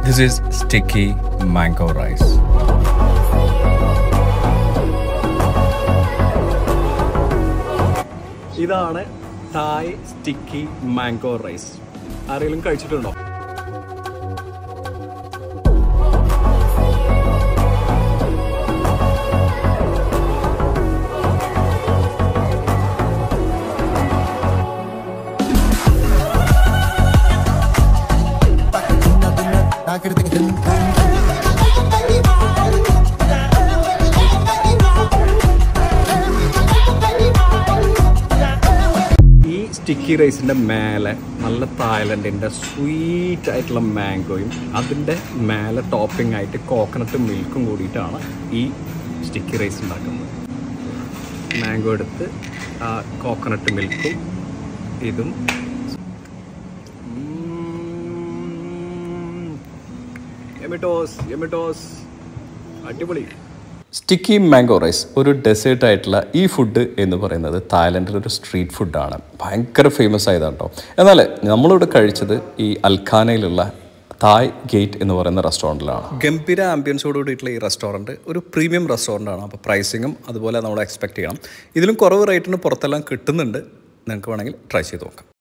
This is sticky mango rice. ഇതാണ് തായ് sticky mango rice ആരെങ്കിലും കഴിച്ചിട്ടുണ്ടോ ഈ സ്റ്റിക്കി റൈസിൻ്റെ മേലെ നല്ല തായ്ലൻഡിൻ്റെ സ്വീറ്റ് ആയിട്ടുള്ള മാംഗോയും അതിൻ്റെ മേലെ ടോപ്പിംഗ് ആയിട്ട് കോക്കനട്ട് മിൽക്കും കൂടിയിട്ടാണ് ഈ സ്റ്റിക്കി റൈസ് ഉണ്ടാക്കുന്നത് മാംഗോ എടുത്ത് ആ കോക്കനട്ട് മിൽക്കും ഇതും എമിറ്റോസ് എമിറ്റോസ് അടിപൊളി സ്റ്റിക്കി മാംഗോ റൈസ് ഒരു ഡെസേർട്ട് ആയിട്ടുള്ള ഈ ഫുഡ് എന്ന് പറയുന്നത് തായ്ലൻഡിലെ ഒരു സ്ട്രീറ്റ് ഫുഡാണ് ഭയങ്കര ഫേമസ് ആയതാണ് കേട്ടോ എന്നാൽ നമ്മളിവിടെ കഴിച്ചത് ഈ അൽഖാനയിലുള്ള തായ് ഗേറ്റ് എന്ന് പറയുന്ന റെസ്റ്റോറൻറ്റിലാണ് ഗംഭീര ആംബിയൻസോട് കൂടിയിട്ടുള്ള ഈ റെസ്റ്റോറൻറ്റ് ഒരു പ്രീമിയം റെസ്റ്റോറൻ്റ് ആണ് അപ്പോൾ പ്രൈസിങ്ങും അതുപോലെ നമ്മൾ എക്സ്പെക്ട് ചെയ്യണം ഇതിലും കുറവ് റേറ്റിന് പുറത്തെല്ലാം കിട്ടുന്നുണ്ട് നിങ്ങൾക്ക് വേണമെങ്കിൽ ട്രൈ ചെയ്ത് നോക്കാം